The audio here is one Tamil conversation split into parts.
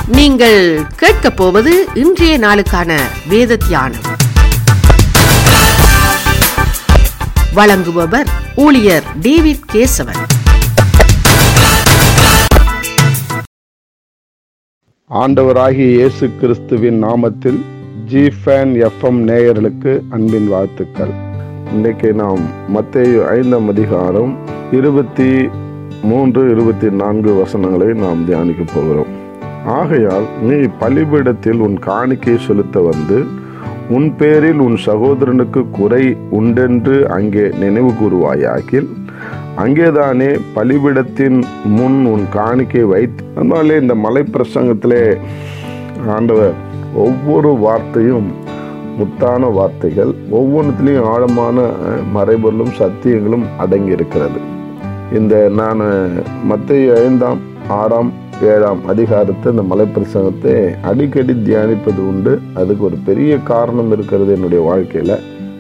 நீங்கள் கேட்கப் போவது இன்றைய நாளுக்கான வேத தியானம் வழங்குபவர் ஊழியர் டேவிட் கேசவன் ஆண்டவராகிய இயேசு கிறிஸ்துவின் நாமத்தில் ஜி ஃபேன் எஃப்எம் நேயர்களுக்கு அன்பின் வாழ்த்துக்கள் இன்னைக்கு நாம் மத்தேயு ஐந்தாம் அதிகாரம் இருபத்தி மூன்று இருபத்தி நான்கு வசனங்களை நாம் தியானிக்க போகிறோம் ஆகையால் நீ பலிபீடத்தில் உன் காணிக்கை செலுத்த வந்து உன் பேரில் உன் சகோதரனுக்கு குறை உண்டென்று அங்கே நினைவு கூறுவாயாகில் அங்கேதானே பலிபிடத்தின் முன் உன் காணிக்கை வைத்து அதனாலே இந்த மலை பிரசங்கத்திலே ஆண்டவர் ஒவ்வொரு வார்த்தையும் முத்தான வார்த்தைகள் ஒவ்வொன்றுத்திலையும் ஆழமான அஹ், மறைபொருளும் சத்தியங்களும் அடங்கி இருக்கிறது இந்த நான் மத்திய ஐந்தாம் ஆறாம் ஏழாம் அதிகாரத்தை இந்த மலை பிரசங்கத்தை அடிக்கடி தியானிப்பது உண்டு அதுக்கு ஒரு பெரிய காரணம் இருக்கிறது என்னுடைய வாழ்க்கையில்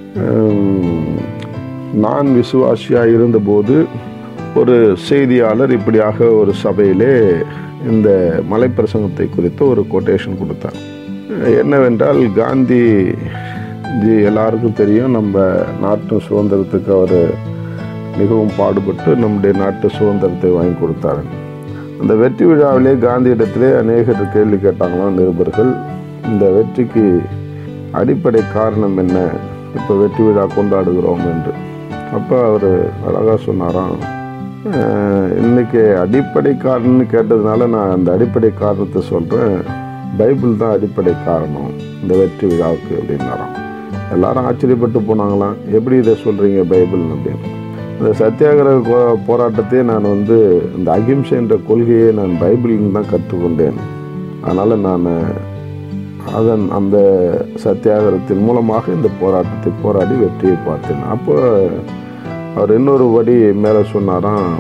நான் விசுவாசியாக இருந்தபோது ஒரு செய்தியாளர் இப்படியாக ஒரு சபையிலே இந்த மலை பிரசங்கத்தை குறித்து ஒரு கொட்டேஷன் கொடுத்தார் என்னவென்றால் காந்தி ஜி எல்லாருக்கும் தெரியும் நம்ம நாட்டு சுதந்திரத்துக்கு அவர் மிகவும் பாடுபட்டு நம்முடைய நாட்டு சுதந்திரத்தை வாங்கி கொடுத்தாரு அந்த வெற்றி விழாவிலே காந்தியிடத்திலே அநேகர் கேள்வி கேட்டாங்களாம் நிருபர்கள் இந்த வெற்றிக்கு அடிப்படை காரணம் என்ன இப்போ வெற்றி விழா கொண்டாடுகிறோம் என்று அப்போ அவர் அழகாக சொன்னாராம் "அஹ், இன்னைக்கு அடிப்படை காரணம்னு கேட்டதுனால நான் அந்த அடிப்படை காரணத்தை சொல்கிறேன் பைபிள் தான் அடிப்படை காரணம் இந்த வெற்றி விழாவுக்கு அப்படின்னாராம் எல்லாரும் ஆச்சரியப்பட்டு போனாங்களாம் எப்படி இதை சொல்கிறீங்க பைபிள் அப்படின்னு இந்த சத்தியாகிரக போ- போராட்டத்தையே நான் வந்து இந்த அகிம்சை என்ற கொள்கையை நான் பைபிளில் தான் கற்றுக்கொண்டேன் அதனால் நான் அதன் அந்த சத்தியாகிரகத்தின் மூலமாக இந்த போராட்டத்தை போராடி வெற்றியை பார்த்தேன் அப்போ அவர் இன்னொரு வடி மேலே சொன்னாராம்